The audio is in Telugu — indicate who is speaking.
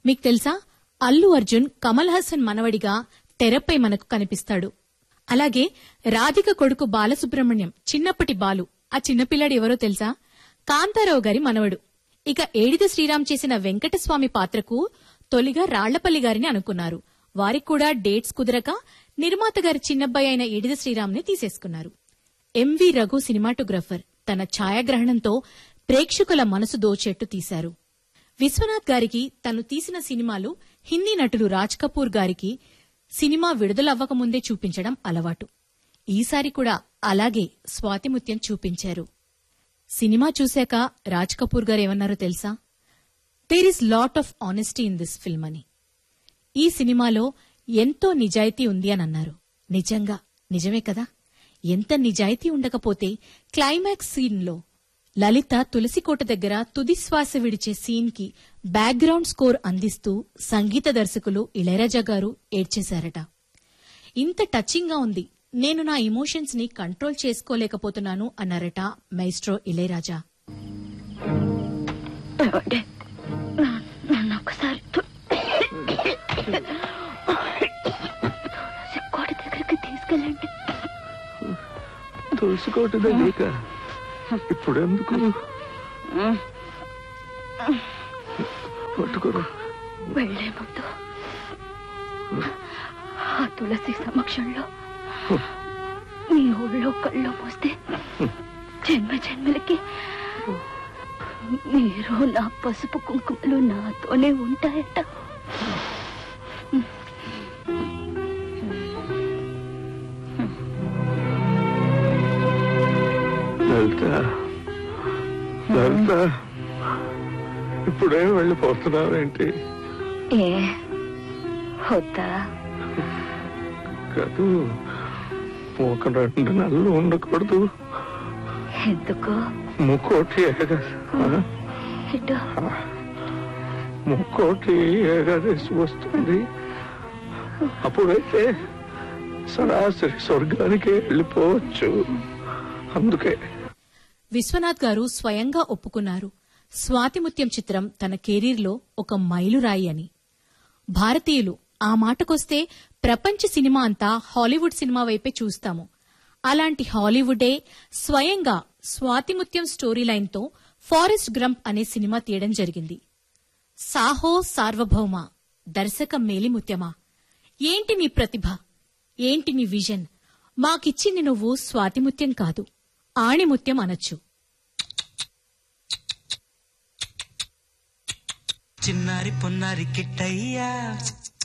Speaker 1: మీకు తెలుసా అల్లు అర్జున్ కమల్ హాసన్ మనవడిగా తెరపై మనకు కనిపిస్తాడు అలాగే రాధిక కొడుకు బాలసుబ్రహ్మణ్యం చిన్నప్పటి బాలు ఆ చిన్నపిల్లాడు ఎవరో తెలుసా కాంతారావు గారి మనవడు ఇక ఏడిద శ్రీరామ్ చేసిన వెంకటస్వామి పాత్రకు తొలిగా రాళ్లపల్లి గారిని అనుకున్నారు వారికి కూడా డేట్స్ కుదరక నిర్మాత గారి చిన్నబ్బాయి అయిన ఏడిద శ్రీరామ్ని తీసేసుకున్నారు ఎంవి రఘు సినిమాటోగ్రఫర్ తన ఛాయాగ్రహణంతో ప్రేక్షకుల మనసు దోచేట్టు తీశారు విశ్వనాథ్ గారికి తను తీసిన సినిమాలు హిందీ నటుడు రాజ్ కపూర్ గారికి సినిమా విడుదలవ్వకముందే చూపించడం అలవాటు ఈసారి కూడా అలాగే స్వాతిముత్యం చూపించారు సినిమా చూశాక రాజ్ కపూర్ గారు ఏమన్నారో తెలుసా there is lot of honesty in this film అని ఈ సినిమాలో ఎంతో నిజాయితీ ఉంది అని అన్నారు నిజంగా నిజమే కదా ఎంత నిజాయితీ ఉండకపోతే క్లైమాక్స్ సీన్లో లలిత తులసికోట దగ్గర తుది శ్వాస విడిచే సీన్ కి బ్యాక్గ్రౌండ్ స్కోర్ అందిస్తూ సంగీత దర్శకులు ఇళయరాజా గారు ఏడ్చేశారట ఇంత టచింగ్ గా ఉంది నేను నా ఇమోషన్స్ ని కంట్రోల్ చేసుకోలేకపోతున్నాను అన్నారట మైస్ట్రో ఇళయరాజా
Speaker 2: ఏమండి? నా- నన్ను ఒకసారి తు- కోట దగ్గరికి తీసుకెళ్ళండి
Speaker 3: తులసికోట దగ్గరక ఇప్పుడు ఎందుకు పట్టుకోరు
Speaker 2: వెళ్లే ముందు ఆ తులసి సమక్షంలో మీ ఊళ్ళో కళ్ళు మూస్తే జన్మ జన్మలకి మీరు నా పసుపు కుంకుమలు నాతోనే ఉంటాయట
Speaker 3: లలిత లలిత ఇప్పుడేం వెళ్ళిపోతున్నావేంటి
Speaker 2: ఏ వద్దా
Speaker 3: కాదు ఒక రెండు నెలలు ఉండకూడదు
Speaker 2: ఎందుకు
Speaker 3: ముక్కోటి ఏకాదశి ఆ?
Speaker 2: ఇటు
Speaker 3: ముక్కోటి ఏకాదశి వస్తుంది అప్పుడైతే సరాసరి స్వర్గానికి వెళ్ళిపోవచ్చు అందుకే
Speaker 1: విశ్వనాథ్ గారు స్వయంగా ఒప్పుకున్నారు స్వాతిముత్యం చిత్రం తన కెరీర్లో ఒక మైలురాయి అని భారతీయులు ఆ మాటకొస్తే ప్రపంచ సినిమా అంతా హాలీవుడ్ సినిమా వైపే చూస్తాము అలాంటి హాలీవుడే స్వయంగా స్వాతిముత్యం స్టోరీ లైన్తో ఫారెస్ట్ గ్రంప్ అనే సినిమా తీయడం జరిగింది సాహో సార్వభౌమ దర్శక మేలిముత్యమా ఏంటి నీ ప్రతిభ ఏంటి నీ విజన్ మాకిచ్చింది నువ్వు స్వాతిముత్యం కాదు ఆణిముత్యం అనొచ్చు
Speaker 4: చిన్నారి పొన్నారి కిట్టయ్యా